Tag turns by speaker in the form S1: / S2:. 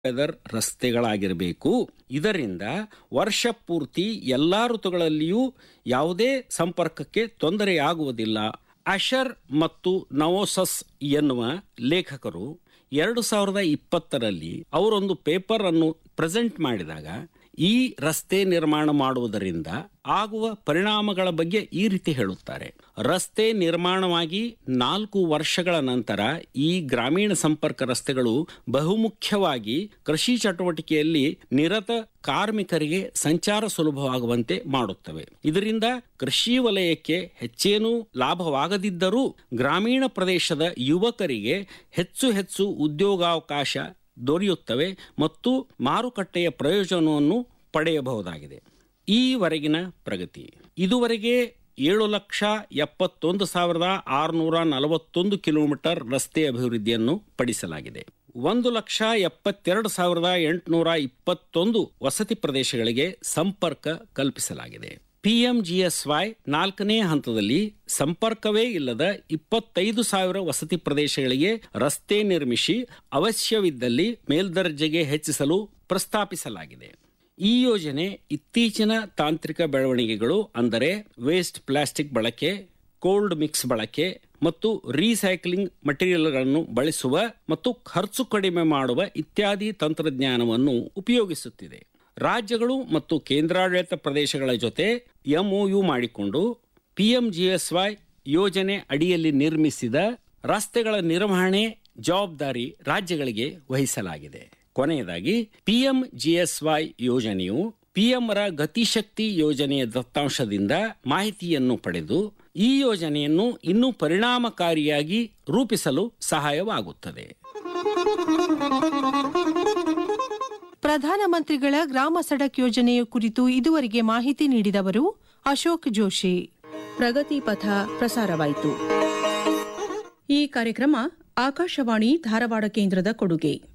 S1: weather ರಸ್ತೆಗಳಾಗಿರಬೇಕು ಇದರಿಂದ ವರ್ಷ ಪೂರ್ತಿ ಎಲ್ಲಾ ಋತುಗಳಲ್ಲಿಯೂ ಯಾವುದೇ ಸಂಪರ್ಕಕ್ಕೆ ತೊಂದರೆಯಾಗುವುದಿಲ್ಲ ಅಶರ್ ಮತ್ತು ನವೋಸಸ್ ಎನ್ನುವ ಲೇಖಕರು ಎರಡು ಸಾವಿರದ ಇಪ್ಪತ್ತರಲ್ಲಿ ಅವರೊಂದು ಪೇಪರ್ ಅನ್ನು ಪ್ರೆಸೆಂಟ್ ಮಾಡಿದಾಗ ಈ ರಸ್ತೆ ನಿರ್ಮಾಣ ಮಾಡುವುದರಿಂದ ಆಗುವ ಪರಿಣಾಮಗಳ ಬಗ್ಗೆ ಈ ರೀತಿ ಹೇಳುತ್ತಾರೆ ರಸ್ತೆ ನಿರ್ಮಾಣವಾಗಿ ನಾಲ್ಕು ವರ್ಷಗಳ ನಂತರ ಈ ಗ್ರಾಮೀಣ ಸಂಪರ್ಕ ರಸ್ತೆಗಳು ಬಹುಮುಖ್ಯವಾಗಿ ಕೃಷಿ ಚಟುವಟಿಕೆಯಲ್ಲಿ ನಿರತ ಕಾರ್ಮಿಕರಿಗೆ ಸಂಚಾರ ಸುಲಭವಾಗುವಂತೆ ಮಾಡುತ್ತವೆ ಇದರಿಂದ ಕೃಷಿ ವಲಯಕ್ಕೆ ಹೆಚ್ಚೇನೂ ಲಾಭವಾಗದಿದ್ದರೂ ಗ್ರಾಮೀಣ ಪ್ರದೇಶದ ಯುವಕರಿಗೆ ಹೆಚ್ಚು ಹೆಚ್ಚು ಉದ್ಯೋಗಾವಕಾಶ ದೊರೆಯುತ್ತವೆ ಮತ್ತು ಮಾರುಕಟ್ಟೆಯ ಪ್ರಯೋಜನವನ್ನು ಪಡೆಯಬಹುದಾಗಿದೆ ಈವರೆಗಿನ ಪ್ರಗತಿ ಇದುವರೆಗೆ ಏಳು ಲಕ್ಷ ಎಪ್ಪತ್ತೊಂದು ಸಾವಿರದ ಆರುನೂರ ನಲವತ್ತೊಂದು ಕಿಲೋಮೀಟರ್ ರಸ್ತೆ ಅಭಿವೃದ್ಧಿಯನ್ನು ಪಡಿಸಲಾಗಿದೆ ಒಂದು ಲಕ್ಷ ಎಪ್ಪತ್ತೆರಡು ಸಾವಿರದ ಎಂಟುನೂರ ಇಪ್ಪತ್ತೊಂದು ವಸತಿ ಪ್ರದೇಶಗಳಿಗೆ ಸಂಪರ್ಕ ಕಲ್ಪಿಸಲಾಗಿದೆ ಪಿಎಂಜಿಎಸ್ವೈ ನಾಲ್ಕನೇ ಹಂತದಲ್ಲಿ ಸಂಪರ್ಕವೇ ಇಲ್ಲದ ಇಪ್ಪತ್ತೈದು ಸಾವಿರ ವಸತಿ ಪ್ರದೇಶಗಳಿಗೆ ರಸ್ತೆ ನಿರ್ಮಿಸಿ ಅವಶ್ಯವಿದ್ದಲ್ಲಿ ಮೇಲ್ದರ್ಜೆಗೆ ಹೆಚ್ಚಿಸಲು ಪ್ರಸ್ತಾಪಿಸಲಾಗಿದೆ ಈ ಯೋಜನೆ ಇತ್ತೀಚಿನ ತಾಂತ್ರಿಕ ಬೆಳವಣಿಗೆಗಳು ಅಂದರೆ ವೇಸ್ಟ್ ಪ್ಲಾಸ್ಟಿಕ್ ಬಳಕೆ ಕೋಲ್ಡ್ ಮಿಕ್ಸ್ ಬಳಕೆ ಮತ್ತು ರೀಸೈಕ್ಲಿಂಗ್ ಮಟೀರಿಯಲ್ಗಳನ್ನು ಬಳಸುವ ಮತ್ತು ಖರ್ಚು ಕಡಿಮೆ ಮಾಡುವ ಇತ್ಯಾದಿ ತಂತ್ರಜ್ಞಾನವನ್ನು ಉಪಯೋಗಿಸುತ್ತಿದೆ ರಾಜ್ಯಗಳು ಮತ್ತು ಕೇಂದ್ರಾಡಳಿತ ಪ್ರದೇಶಗಳ ಜೊತೆ ಎಂಒಯು ಮಾಡಿಕೊಂಡು ಪಿಎಂಜಿಎಸ್ವೈ ಯೋಜನೆ ಅಡಿಯಲ್ಲಿ ನಿರ್ಮಿಸಿದ ರಸ್ತೆಗಳ ನಿರ್ವಹಣೆ ಜವಾಬ್ದಾರಿ ರಾಜ್ಯಗಳಿಗೆ ವಹಿಸಲಾಗಿದೆ ಕೊನೆಯದಾಗಿ ಪಿಎಂಜಿಎಸ್ವೈ ಯೋಜನೆಯು ಪಿಎಂರ ಗತಿಶಕ್ತಿ ಯೋಜನೆಯ ದತ್ತಾಂಶದಿಂದ ಮಾಹಿತಿಯನ್ನು ಪಡೆದು ಈ ಯೋಜನೆಯನ್ನು ಇನ್ನೂ ಪರಿಣಾಮಕಾರಿಯಾಗಿ ರೂಪಿಸಲು ಸಹಾಯವಾಗುತ್ತದೆ
S2: ಪ್ರಧಾನಮಂತ್ರಿಗಳ ಗ್ರಾಮ ಸಡಕ್ ಯೋಜನೆಯ ಕುರಿತು ಇದುವರೆಗೆ ಮಾಹಿತಿ ನೀಡಿದವರು ಅಶೋಕ್ ಜೋಶಿ
S3: ಪ್ರಗತಿ ಪಥ ಪ್ರಸಾರವಾಯಿತು ಈ ಕಾರ್ಯಕ್ರಮ ಆಕಾಶವಾಣಿ ಧಾರವಾಡ ಕೇಂದ್ರದ ಕೊಡುಗೆ